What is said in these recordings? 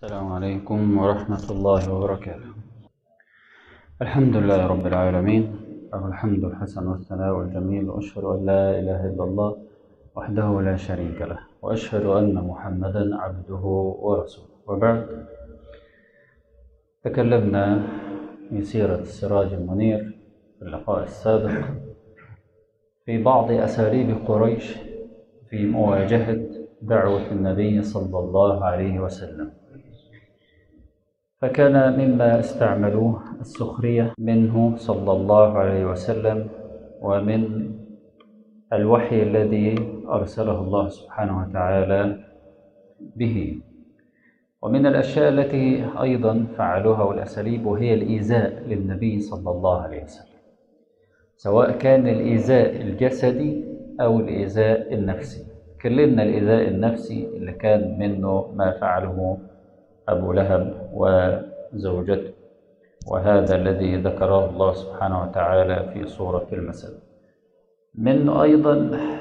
السلام عليكم ورحمة الله وبركاته الحمد لله رب العالمين له الحمد الحسن والثناء الجميل وأشهد أن لا إله إلا الله وحده لا شريك له وأشهد أن محمدا عبده ورسوله وبعد تكلمنا في سيرة السراج المنير في اللقاء السابق في بعض أساليب قريش في مواجهة دعوة النبي صلى الله عليه وسلم فكان مما استعملوه السخرية منه صلى الله عليه وسلم ومن الوحي الذي أرسله الله سبحانه وتعالى به ومن الأشياء التي أيضا فعلوها والأساليب وهي الإيذاء للنبي صلى الله عليه وسلم سواء كان الإيذاء الجسدي أو الإيذاء النفسي كلمنا الإيذاء النفسي اللي كان منه ما فعله أبو لهب وزوجته وهذا الذي ذكره الله سبحانه وتعالى في سورة المثل من أيضا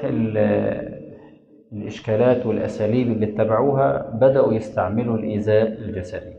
الإشكالات والأساليب اللي اتبعوها بدأوا يستعملوا الإيذاء الجسدي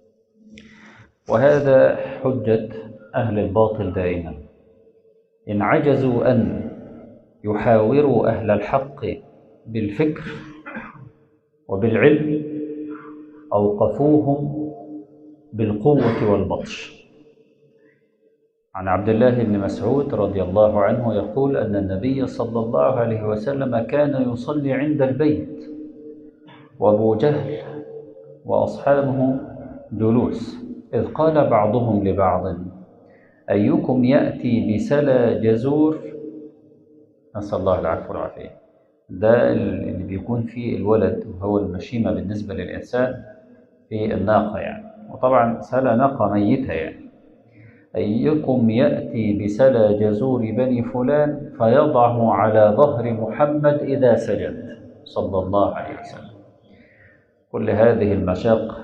وهذا حجة أهل الباطل دائما إن عجزوا أن يحاوروا أهل الحق بالفكر وبالعلم أوقفوهم بالقوة والبطش عن عبد الله بن مسعود رضي الله عنه يقول أن النبي صلى الله عليه وسلم كان يصلي عند البيت وأبو جهل وأصحابه جلوس إذ قال بعضهم لبعض أيكم يأتي بسلا جزور نسأل الله العفو والعافية ده اللي بيكون فيه الولد وهو المشيمة بالنسبة للإنسان في الناقة يعني وطبعا سلا ناقة ميتة يعني أيكم يأتي بسلا جزور بني فلان فيضعه على ظهر محمد إذا سجد صلى الله عليه وسلم كل هذه المشاق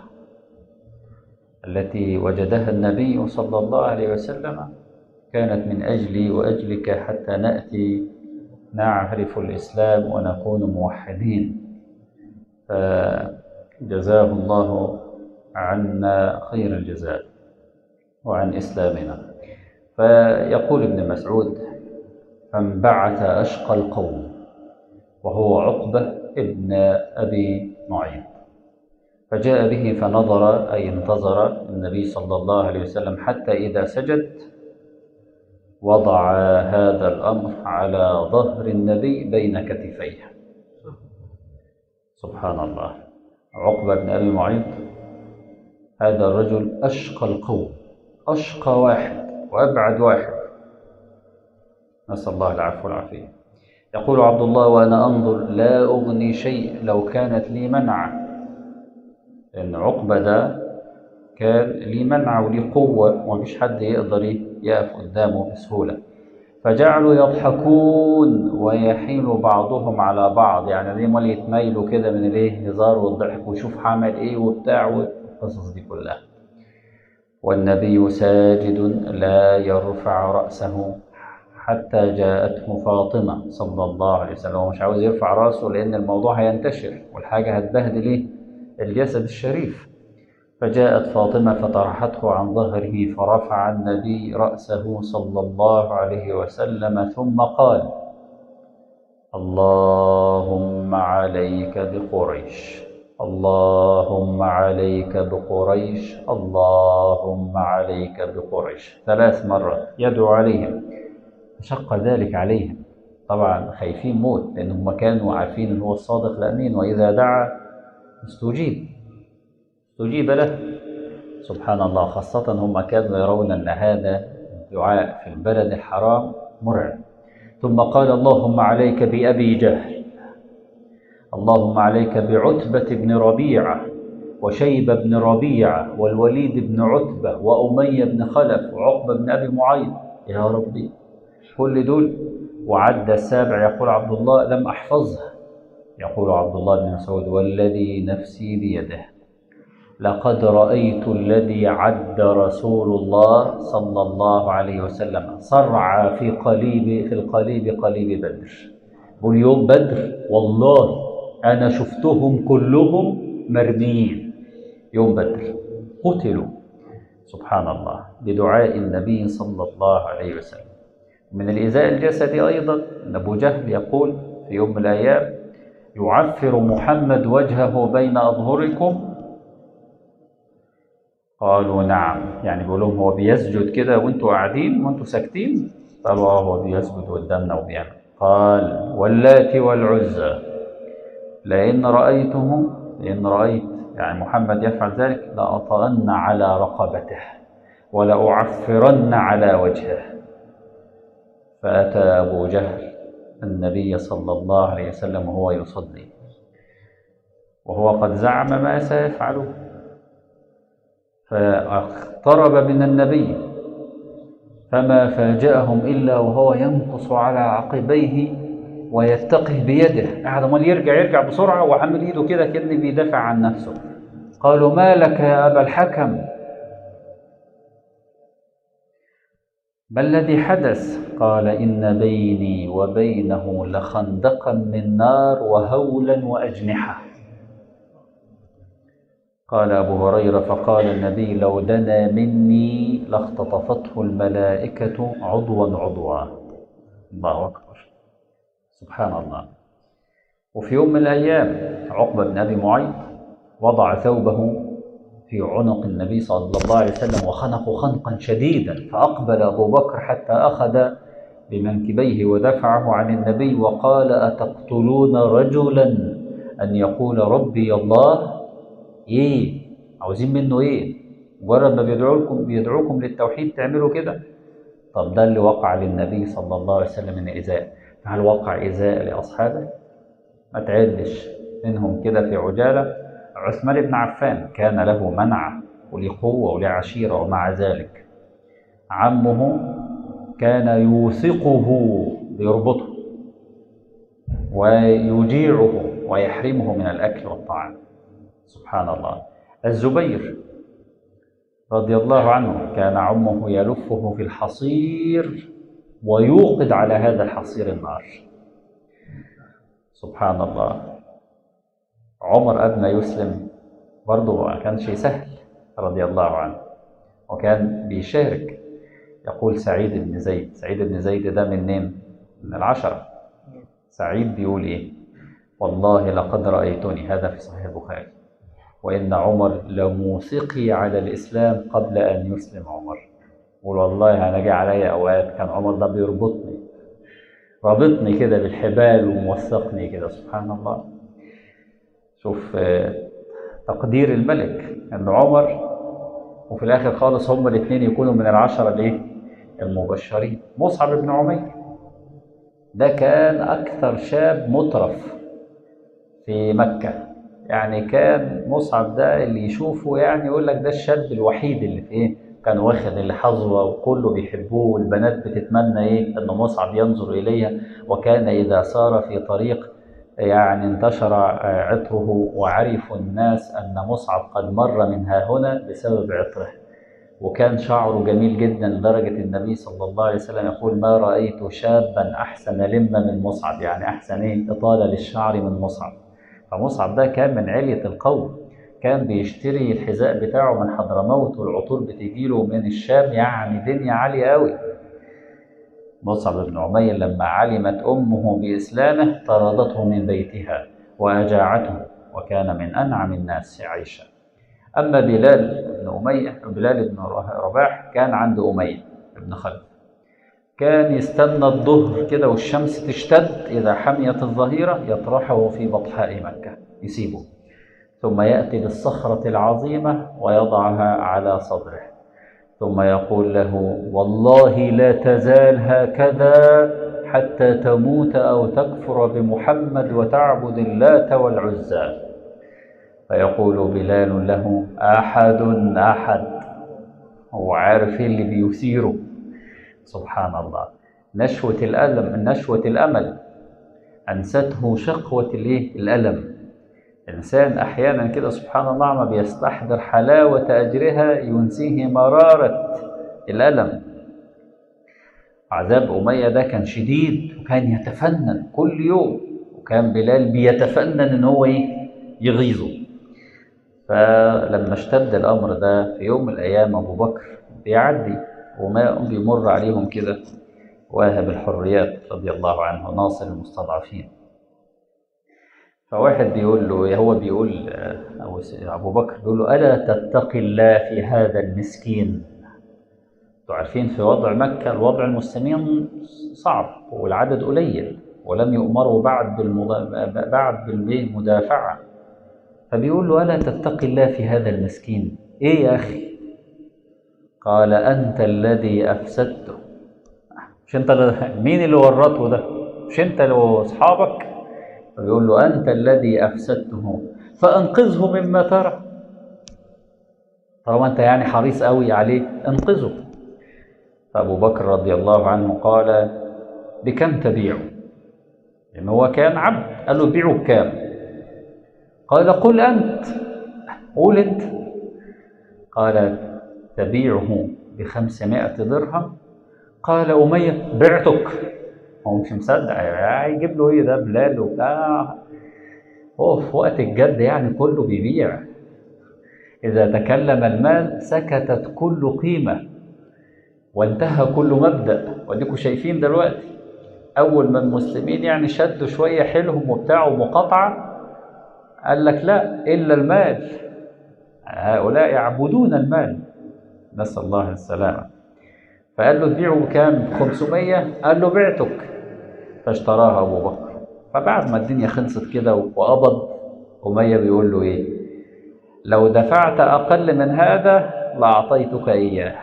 التي وجدها النبي صلى الله عليه وسلم كانت من أجلي وأجلك حتى نأتي نعرف الإسلام ونكون موحدين فجزاه الله عنا خير الجزاء وعن إسلامنا فيقول ابن مسعود فانبعث أشقى القوم وهو عقبة ابن أبي معين فجاء به فنظر أي انتظر النبي صلى الله عليه وسلم حتى إذا سجد وضع هذا الأمر على ظهر النبي بين كتفيه سبحان الله عقبة بن أبي معيط هذا الرجل أشقى القوم أشقى واحد وأبعد واحد نسأل الله العفو والعافية يقول عبد الله وأنا أنظر لا أغني شيء لو كانت لي منع لأن عقبة ده كان ليه منع وليه قوة ومفيش حد يقدر يقف قدامه بسهولة فجعلوا يضحكون ويحيل بعضهم على بعض يعني ليه مال يتميلوا كده من الايه هزار والضحك وشوف عمل ايه وبتاع والقصص دي كلها والنبي ساجد لا يرفع رأسه حتى جاءته فاطمة صلى الله عليه وسلم هو مش عاوز يرفع رأسه لأن الموضوع هينتشر والحاجة هتبهدل ايه الجسد الشريف فجاءت فاطمة فطرحته عن ظهره فرفع النبي رأسه صلى الله عليه وسلم ثم قال اللهم عليك بقريش اللهم عليك بقريش اللهم عليك بقريش ثلاث مرات يدعو عليهم شق ذلك عليهم طبعا خايفين موت لأنهم كانوا عارفين أنه هو الصادق الأمين وإذا دعا استجيب استجيب له سبحان الله خاصة هم كانوا يرون أن هذا الدعاء في البلد الحرام مرعب ثم قال اللهم عليك بأبي جهل اللهم عليك بعتبة بن ربيعة وشيبة بن ربيعة والوليد بن عتبة وأمية بن خلف وعقبة بن أبي معيط يا ربي كل دول وعد السابع يقول عبد الله لم أحفظها يقول عبد الله بن مسعود والذي نفسي بيده لقد رأيت الذي عد رسول الله صلى الله عليه وسلم صرع في قليب في القليب قليب بدر بقول يوم بدر والله أنا شفتهم كلهم مرميين يوم بدر قتلوا سبحان الله بدعاء النبي صلى الله عليه وسلم من الإيذاء الجسدي أيضا أن أبو جهل يقول في يوم من الأيام يعفر محمد وجهه بين أظهركم قالوا نعم يعني بيقول لهم هو بيسجد كده وانتوا قاعدين وانتوا ساكتين قالوا اه هو بيسجد قدامنا وبيعمل قال واللات والعزى لئن رأيته لئن رأيت يعني محمد يفعل ذلك لأطأن على رقبته ولأعفرن على وجهه فأتى أبو جهل النبي صلى الله عليه وسلم وهو يصلي وهو قد زعم ما سيفعله فاقترب من النبي فما فاجأهم إلا وهو ينقص على عقبيه ويتقه بيده قاعد امال يرجع يرجع بسرعة وعامل ايده كده كأنه بيدافع عن نفسه قالوا ما لك يا أبا الحكم ما الذي حدث قال إن بيني وبينه لخندقا من نار وهولا وأجنحة قال أبو هريرة فقال النبي لو دنا مني لاختطفته الملائكة عضوا عضوا الله أكبر سبحان الله وفي يوم من الأيام عقبة بن أبي معيط وضع ثوبه في عنق النبي صلى الله عليه وسلم وخنقه خنقا شديدا فأقبل أبو بكر حتى أخذ بمنكبيه ودفعه عن النبي وقال أتقتلون رجلا أن يقول ربي الله إيه عاوزين منه إيه مجرد ما بيدعوكم بيدعوكم للتوحيد تعملوا كده طب ده اللي وقع للنبي صلى الله عليه وسلم من إيذاء هل وقع إيذاء لأصحابه ما تعدش منهم كده في عجالة عثمان بن عفان كان له منع وليه قوة وليه عشيرة ومع ذلك عمه كان يوثقه بيربطه ويجيعه ويحرمه من الأكل والطعام سبحان الله الزبير رضي الله عنه كان عمه يلفه في الحصير ويوقد على هذا الحصير النار سبحان الله عمر قبل ما يسلم برضه ما كانش سهل رضي الله عنه وكان بيشارك يقول سعيد بن زيد سعيد بن زيد ده منين من العشرة سعيد بيقول ايه والله لقد رأيتني هذا في صحيح البخاري وإن عمر لموثقي على الإسلام قبل أن يسلم عمر يقول والله أنا جه عليا أوقات كان عمر ده بيربطني رابطني كده بالحبال وموثقني كده سبحان الله شوف تقدير الملك ان عمر وفي الاخر خالص هما الاثنين يكونوا من العشره الايه المبشرين مصعب بن عمير ده كان اكثر شاب مترف في مكه يعني كان مصعب ده اللي يشوفه يعني يقول لك ده الشاب الوحيد اللي في ايه كان واخد الحظوه وكله بيحبوه والبنات بتتمنى ايه ان مصعب ينظر اليها وكان اذا سار في طريق يعني انتشر عطره وعرفوا الناس أن مصعب قد مر من ها هنا بسبب عطره وكان شعره جميل جدا لدرجة النبي صلى الله عليه وسلم يقول ما رأيت شابا أحسن لمة من مصعب يعني أحسن إيه إطالة للشعر من مصعب فمصعب ده كان من علية القوم كان بيشتري الحذاء بتاعه من حضرموت والعطور بتجيله من الشام يعني دنيا عالية قوي مصعب بن عمير لما علمت أمه بإسلامه طردته من بيتها وأجاعته وكان من أنعم الناس عيشا أما بلال بن أمية بلال بن رباح كان عند أمية بن خلف كان يستنى الظهر كده والشمس تشتد إذا حميت الظهيرة يطرحه في بطحاء مكة يسيبه ثم يأتي بالصخرة العظيمة ويضعها على صدره ثم يقول له والله لا تزال هكذا حتى تموت أو تكفر بمحمد وتعبد اللات والعزى فيقول بلال له أحد أحد هو عارف اللي بيثيره سبحان الله نشوة الألم نشوة الأمل أنسته شقوة الإيه؟ الألم الإنسان أحيانا كده سبحان الله ما بيستحضر حلاوة أجرها ينسيه مرارة الألم عذاب أمية ده كان شديد وكان يتفنن كل يوم وكان بلال بيتفنن إن هو إيه يغيظه فلما اشتد الأمر ده في يوم من الأيام أبو بكر بيعدي وما بيمر عليهم كده واهب الحريات رضي الله عنه ناصر المستضعفين فواحد بيقول له هو بيقول أو أبو بكر بيقول له ألا تتقي الله في هذا المسكين انتوا عارفين في وضع مكة الوضع المسلمين صعب والعدد قليل ولم يؤمروا بعد بالمضا... بعد بالمدافعة فبيقول له ألا تتقي الله في هذا المسكين إيه يا أخي قال أنت الذي أفسدته مش أنت اللي... مين اللي ورطه ده مش أنت وأصحابك فبيقول له أنت الذي أفسدته فأنقذه مما ترى طالما أنت يعني حريص قوي عليه انقذه فأبو بكر رضي الله عنه قال بكم تبيعه لأن هو كان عبد قال له بيعه بكام قال قل أنت قول أنت قال تبيعه بخمسمائة درهم قال أمية بعتك هو مش مصدق هيجيب له ايه ده بلال وبتاع هو في وقت الجد يعني كله بيبيع إذا تكلم المال سكتت كل قيمة وانتهى كل مبدأ واديكم شايفين دلوقتي أول ما المسلمين يعني شدوا شوية حيلهم وبتاع ومقاطعة قال لك لا إلا المال هؤلاء يعبدون المال نسأل الله السلامة فقال له تبيعه بكام؟ 500 قال له بعتك فاشتراها أبو بكر فبعد ما الدنيا خلصت كده وقبض أمية بيقول له إيه؟ لو دفعت أقل من هذا لأعطيتك إياه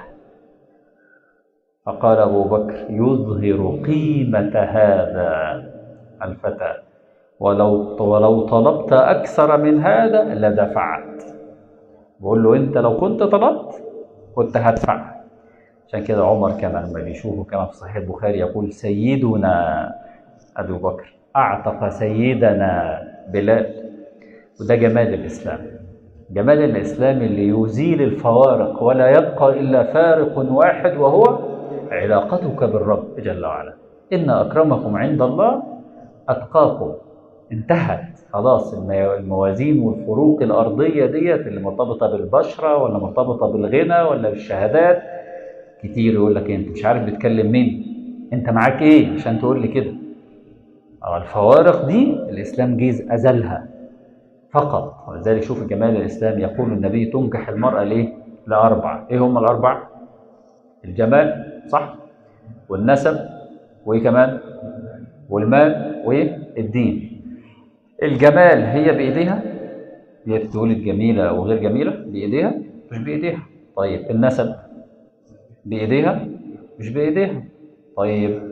فقال أبو بكر يظهر قيمة هذا الفتى ولو ولو طلبت أكثر من هذا لدفعت بقول له أنت لو كنت طلبت كنت هدفع عشان كده عمر كان لما بيشوفه كما في صحيح البخاري يقول سيدنا أبو بكر أعتق سيدنا بلال وده جمال الإسلام جمال الإسلام اللي يزيل الفوارق ولا يبقى إلا فارق واحد وهو علاقتك بالرب جل وعلا إن أكرمكم عند الله أتقاكم انتهت خلاص الموازين والفروق الأرضية ديت اللي مرتبطة بالبشرة ولا مرتبطة بالغنى ولا بالشهادات كتير يقول لك انت مش عارف بتكلم مين انت معاك ايه عشان تقول لي كده الفوارق دي الاسلام جيز ازلها فقط ولذلك شوف جمال الاسلام يقول النبي تنكح المراه ليه لاربع ايه هم الاربع الجمال صح والنسب وايه كمان والمال والدين الجمال هي بايديها هي تولد جميله او غير جميله بايديها مش بايديها طيب النسب بايديها مش بايديها طيب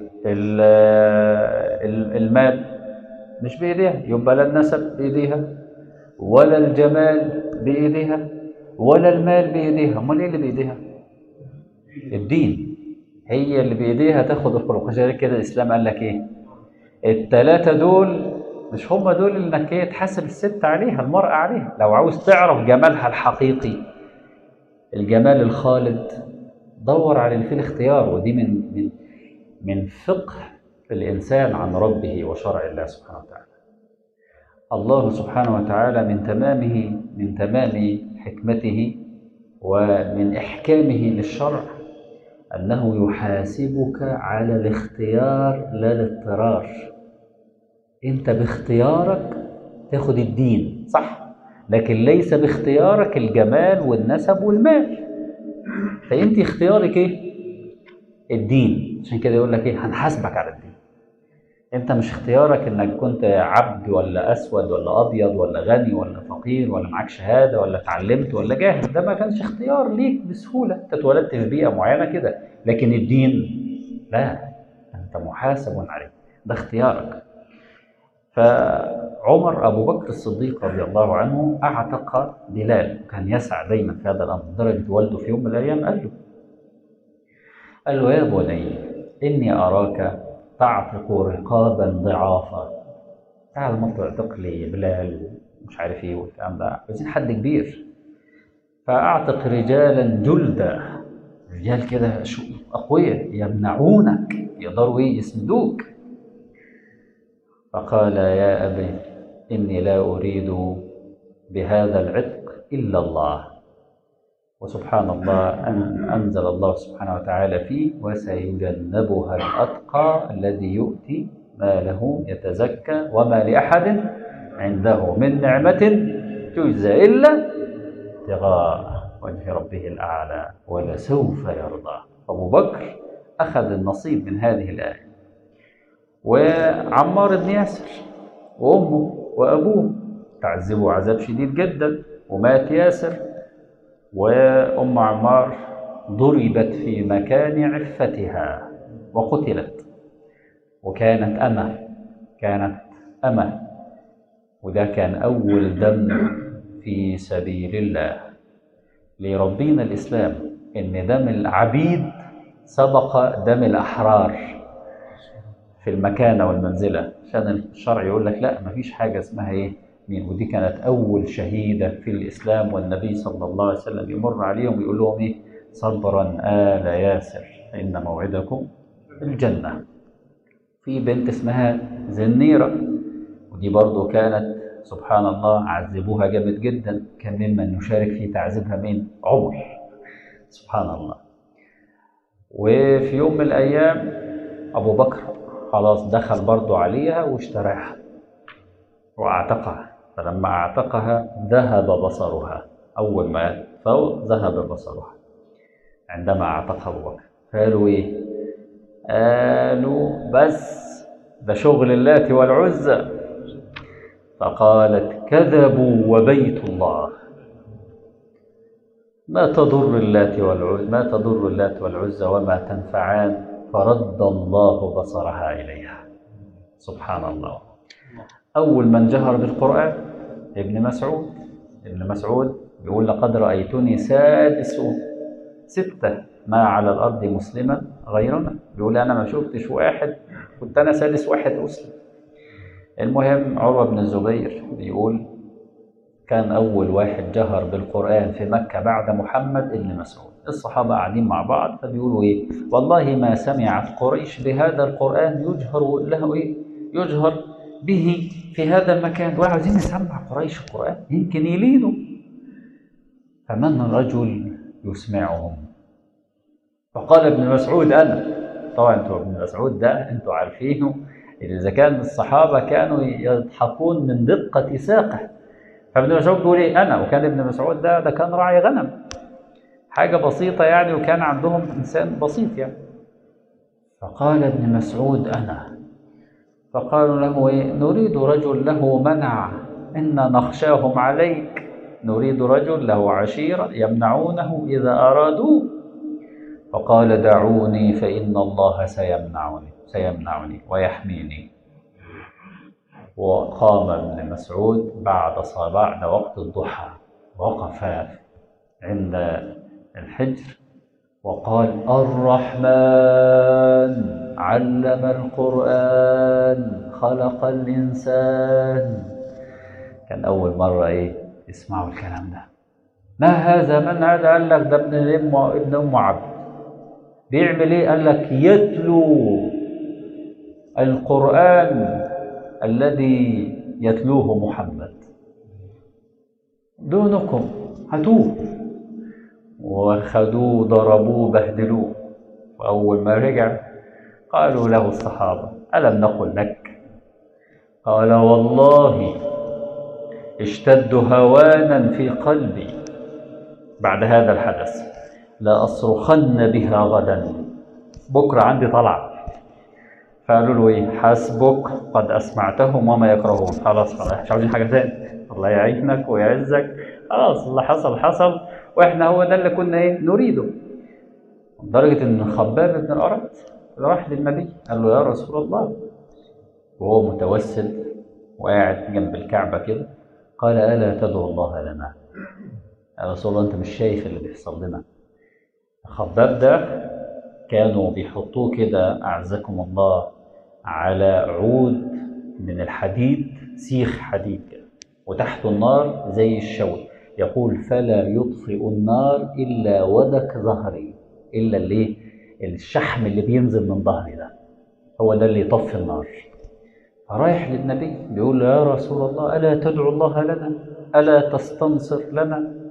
المال مش بايديها يبقى لا النسب بايديها ولا الجمال بايديها ولا المال بايديها امال ايه اللي بايديها الدين هي اللي بايديها تاخد الخلق عشان كده الاسلام قال لك ايه الثلاثه دول مش هم دول اللي انك ايه تحاسب الست عليها المراه عليها لو عاوز تعرف جمالها الحقيقي الجمال الخالد دور على اللي فيه الاختيار ودي من من من فقه الانسان عن ربه وشرع الله سبحانه وتعالى. الله سبحانه وتعالى من تمامه من تمام حكمته ومن احكامه للشرع انه يحاسبك على الاختيار لا الاضطرار. انت باختيارك تاخد الدين صح لكن ليس باختيارك الجمال والنسب والمال. فانت اختيارك ايه الدين عشان كده يقول لك ايه هنحاسبك على الدين انت مش اختيارك انك كنت عبد ولا اسود ولا ابيض ولا غني ولا فقير ولا معاك شهاده ولا اتعلمت ولا جاهل ده ما كانش اختيار ليك بسهوله انت اتولدت في بيئه معينه كده لكن الدين لا انت محاسب عليه ده اختيارك فعمر ابو بكر الصديق رضي الله عنه اعتق بلال كان يسعى دايما في هذا الامر لدرجه والده في يوم من الايام قال له قال له يا بني اني اراك تعتق رقابا ضعافا تعال ما تعتق لي بلال ومش عارف ايه والكلام ده عايزين حد كبير فاعتق رجالا جلدا رجال كده اقوياء يمنعونك يقدروا ايه يسندوك فقال يا أبي إني لا أريد بهذا العتق إلا الله وسبحان الله أن أنزل الله سبحانه وتعالى فيه وسيجنبها الأتقى الذي يؤتي ماله يتزكى وما لأحد عنده من نعمة تجزى إلا ابتغاء وجه ربه الأعلى ولسوف يرضى أبو بكر أخذ النصيب من هذه الآية وعمار بن ياسر وأمه وأبوه تعذبوا عذاب شديد جدا ومات ياسر وأم عمار ضربت في مكان عفتها وقتلت وكانت أمة كانت أمة وده كان أول دم في سبيل الله لربنا الإسلام إن دم العبيد سبق دم الأحرار في المكانة والمنزلة عشان الشرع يقول لك لا مفيش حاجة اسمها إيه مين ودي كانت أول شهيدة في الإسلام والنبي صلى الله عليه وسلم يمر عليهم ويقول لهم إيه صبرا آل ياسر إن موعدكم الجنة في بنت اسمها زنيرة ودي برضو كانت سبحان الله عذبوها جامد جدا كان ممن يشارك في تعذيبها مين عمر سبحان الله وفي يوم من الأيام أبو بكر خلاص دخل برضو عليها واشتراها واعتقها فلما اعتقها ذهب بصرها أول ما فوق ذهب بصرها عندما اعتقها أبو بكر قالوا إيه؟ قالوا بس ده شغل اللات والعزى فقالت كذبوا وبيت الله ما تضر اللات والعزى ما تضر اللات والعزى وما تنفعان فرد الله بصرها إليها سبحان الله أول من جهر بالقرآن ابن مسعود ابن مسعود بيقول لقد رأيتني سادس ستة ما على الأرض مسلما غيرنا بيقول أنا ما شفتش واحد كنت أنا سادس واحد أسلم المهم عروة بن الزبير بيقول كان أول واحد جهر بالقرآن في مكة بعد محمد ابن مسعود الصحابة قاعدين مع بعض فبيقولوا إيه والله ما سمعت قريش بهذا القرآن يجهر له إيه يجهر به في هذا المكان وعاوزين نسمع قريش القرآن يمكن يلينوا فمن رجل يسمعهم فقال ابن مسعود أنا طبعا انتوا ابن مسعود ده انتوا عارفينه إذا كان الصحابة كانوا يضحكون من دقة ساقه فابن مسعود بيقول إيه أنا وكان ابن مسعود ده ده كان راعي غنم حاجة بسيطة يعني وكان عندهم إنسان بسيط يعني فقال ابن مسعود أنا فقالوا له إيه نريد رجل له منع إنا نخشاهم عليك نريد رجل له عشيرة يمنعونه إذا أرادوه فقال دعوني فإن الله سيمنعني سيمنعني ويحميني وقام ابن مسعود بعد بعد وقت الضحى وقف عند الحجر وقال الرحمن علم القرآن خلق الإنسان كان أول مرة إيه يسمعوا الكلام ده ما هذا من هذا قال لك ده ابن ام ابن ام عبد بيعمل ايه قال لك يتلو القرآن الذي يتلوه محمد دونكم هاتوه وخدوه ضربوه بهدلوه وأول ما رجع قالوا له الصحابة ألم نقل لك قال والله اشتد هوانا في قلبي بعد هذا الحدث لأصرخن بها غدا بكرة عندي طلعة فقالوا له ايه حسبك قد اسمعتهم وما يكرهون خلاص خلاص مش عاوزين حاجه تاني الله يعينك ويعزك خلاص اللي حصل حصل واحنا هو ده اللي كنا ايه نريده لدرجه ان خباب بن الارت راح للنبي قال له يا رسول الله وهو متوسل وقاعد جنب الكعبه كده قال الا تدعو الله لنا يا رسول الله انت مش شايف اللي بيحصل لنا خباب ده كانوا بيحطوه كده اعزكم الله على عود من الحديد سيخ حديد كده وتحته النار زي الشوي يقول فلا يطفئ النار الا ودك ظهري الا اللي الشحم اللي بينزل من ظهري ده هو ده اللي يطفي النار فرايح للنبي بيقول له يا رسول الله الا تدعو الله لنا الا تستنصر لنا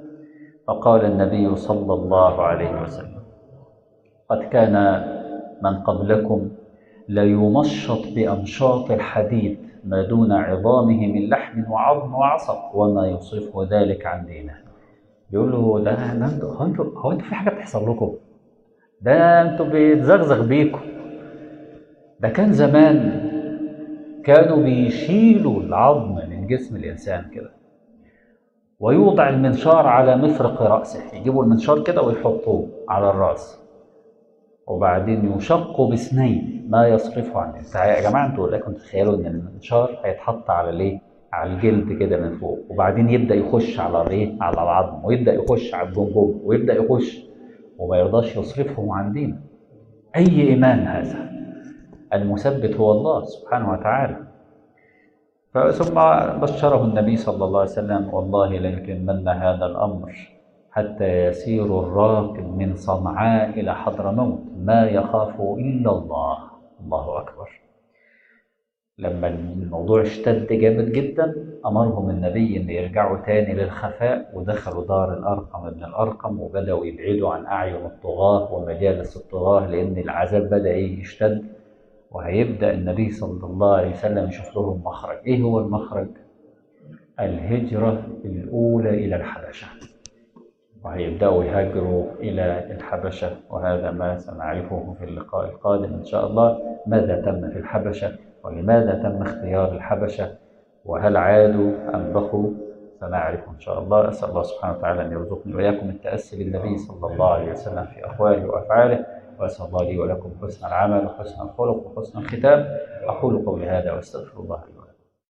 فقال النبي صلى الله عليه وسلم قد كان من قبلكم ليمشط بأمشاط الحديد ما دون عظامه من لحم وعظم وعصب وما يصرفه ذلك عن دينه يقول له ده ده انتوا هو انتوا هو انتوا في حاجه بتحصل لكم ده انتوا بيتزغزغ بيكم ده كان زمان كانوا بيشيلوا العظم من جسم الانسان كده ويوضع المنشار على مفرق راسه يجيبوا المنشار كده ويحطوه على الراس وبعدين يشق بسنين ما يصرفه عن يا جماعه انتوا لكم تتخيلوا ان المنشار هيتحط على الايه؟ على الجلد كده من فوق وبعدين يبدا يخش على الايه؟ على العظم ويبدا يخش على الجمجمه ويبدا يخش وما يرضاش يصرفهم عن دينه. اي ايمان هذا؟ المثبت هو الله سبحانه وتعالى. ثم بشره النبي صلى الله عليه وسلم والله ليتمن هذا الامر حتى يسير الراكب من صنعاء إلى حضرموت ما يخاف إلا الله الله أكبر لما الموضوع اشتد جامد جدا أمرهم النبي أن يرجعوا تاني للخفاء ودخلوا دار الأرقم ابن الأرقم وبدأوا يبعدوا عن أعين الطغاة ومجالس الطغاة لأن العذاب بدأ يشتد وهيبدأ النبي صلى الله عليه وسلم يشوف لهم مخرج إيه هو المخرج؟ الهجرة الأولى إلى الحبشة وهيبدأوا يهاجروا إلى الحبشة وهذا ما سنعرفه في اللقاء القادم إن شاء الله ماذا تم في الحبشة ولماذا تم اختيار الحبشة وهل عادوا أم بقوا سنعرف إن شاء الله أسأل الله سبحانه وتعالى أن يرزقني وإياكم التأسي بالنبي صلى الله عليه وسلم في أقواله وأفعاله وأسأل الله لي ولكم حسن العمل وحسن الخلق وحسن الختام أقول قولي هذا وأستغفر الله لي ولكم